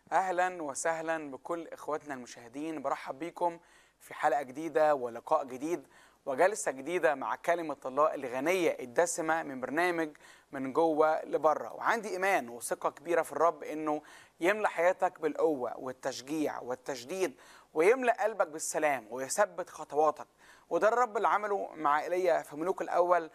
اهلا وسهلا بكل اخواتنا المشاهدين برحب بيكم في حلقه جديده ولقاء جديد وجلسه جديده مع كلمه الله الغنيه الدسمه من برنامج من جوه لبره وعندي ايمان وثقه كبيره في الرب انه يملى حياتك بالقوه والتشجيع والتشديد ويملى قلبك بالسلام ويثبت خطواتك وده الرب اللي عمله مع ايليا في ملوك الاول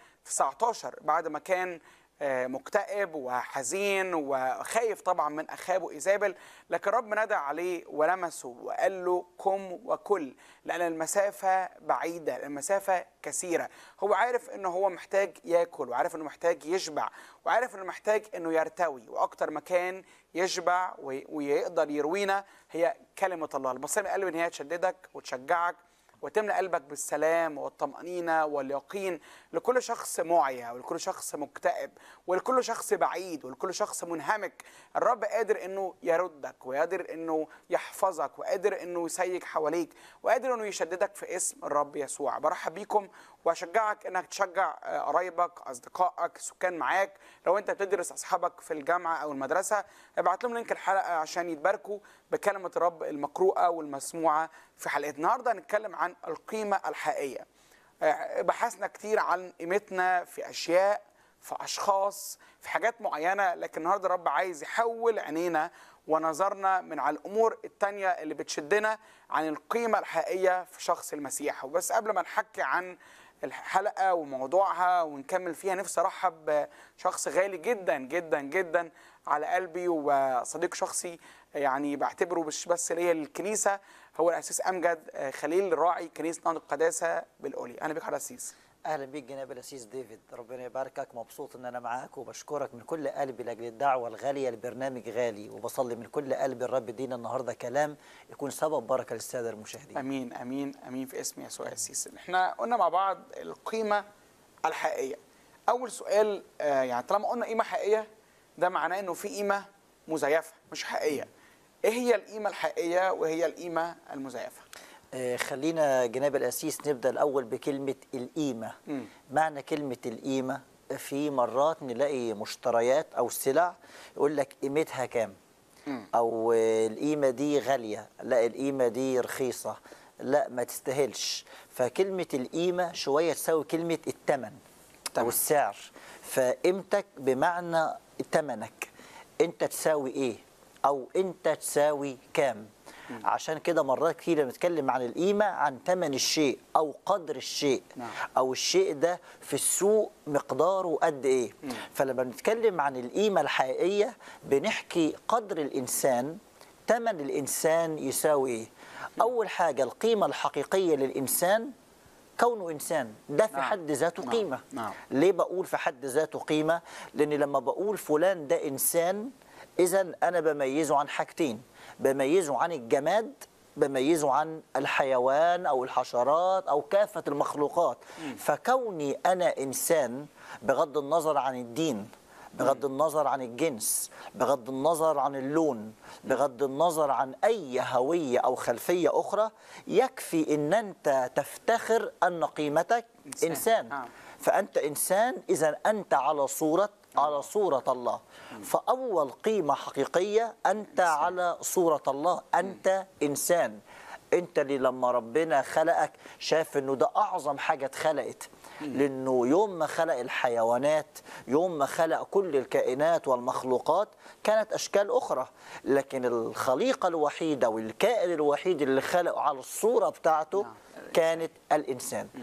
19 بعد ما كان آه، مكتئب وحزين وخايف طبعا من اخابه ايزابل لكن رب نادى عليه ولمسه وقال له قم وكل لان المسافه بعيده المسافه كثيره هو عارف انه هو محتاج ياكل وعارف انه محتاج يشبع وعارف انه محتاج انه يرتوي واكتر مكان يشبع وي- ويقدر يروينا هي كلمه الله البصير من قلبي ان هي تشددك وتشجعك وتملى قلبك بالسلام والطمأنينة واليقين لكل شخص معيا ولكل شخص مكتئب ولكل شخص بعيد ولكل شخص منهمك الرب قادر انه يردك وقادر انه يحفظك وقادر انه يسيج حواليك وقادر انه يشددك في اسم الرب يسوع برحب بيكم واشجعك انك تشجع آه، قرايبك اصدقائك سكان معاك لو انت بتدرس اصحابك في الجامعه او المدرسه ابعت لهم لينك الحلقه عشان يتباركوا بكلمه الرب المقروءه والمسموعه في حلقه النهارده هنتكلم عن القيمه الحقيقيه آه، بحثنا كتير عن قيمتنا في اشياء في اشخاص في حاجات معينه لكن النهارده الرب عايز يحول عينينا ونظرنا من على الامور التانية اللي بتشدنا عن القيمه الحقيقيه في شخص المسيح وبس قبل ما نحكي عن الحلقه وموضوعها ونكمل فيها نفسي ارحب بشخص غالي جدا جدا جدا على قلبي وصديق شخصي يعني بعتبره مش بس ليا للكنيسه هو الاسيس امجد آه، خليل راعي كنيسه نهضه القداسه بالاولي انا بك على الاسيس اهلا بيك جناب الاسيس ديفيد ربنا يباركك مبسوط ان انا معاك وبشكرك من كل قلبي لاجل الدعوه الغاليه لبرنامج غالي وبصلي من كل قلبي الرب يدينا النهارده كلام يكون سبب بركه للساده المشاهدين امين امين امين في اسم يسوع السيس احنا قلنا مع بعض القيمه الحقيقيه اول سؤال آه، يعني طالما قلنا قيمه حقيقيه ده معناه انه في قيمه مزيفه مش حقيقيه ايه هي القيمه الحقيقيه وهي القيمه المزيفه آه، خلينا جناب الاسيس نبدا الاول بكلمه القيمه مم. معنى كلمه القيمه في مرات نلاقي مشتريات او سلع يقول لك قيمتها كام مم. او آه، القيمه دي غاليه لا القيمه دي رخيصه لا ما تستاهلش فكلمه القيمه شويه تساوي كلمه الثمن تمن. او السعر فقيمتك بمعنى ثمنك انت تساوي ايه او انت تساوي كام عشان كده مرات كتير بنتكلم عن القيمه عن ثمن الشيء او قدر الشيء نعم. او الشيء ده في السوق مقداره قد ايه فلما بنتكلم عن القيمه الحقيقيه بنحكي قدر الانسان ثمن الانسان يساوي ايه اول حاجه القيمه الحقيقيه للانسان كونه انسان ده في نعم. حد ذاته نعم. قيمه نعم. ليه بقول في حد ذاته قيمه لان لما بقول فلان ده انسان اذا انا بميزه عن حاجتين بميزه عن الجماد بميزه عن الحيوان او الحشرات او كافه المخلوقات فكوني انا انسان بغض النظر عن الدين بغض النظر عن الجنس بغض النظر عن اللون بغض النظر عن اي هويه او خلفيه اخرى يكفي ان انت تفتخر ان قيمتك إنسان. انسان, نعم. فأنت إنسان إذا أنت على صورة على صورة الله فأول قيمة حقيقية أنت على صورة الله أنت إنسان أنت اللي لما ربنا خلقك شاف أنه ده أعظم حاجة اتخلقت لأنه يوم ما خلق الحيوانات يوم ما خلق كل الكائنات والمخلوقات كانت أشكال أخرى لكن الخليقة الوحيدة والكائن الوحيد اللي خلقه على الصورة بتاعته نعم. كانت الإنسان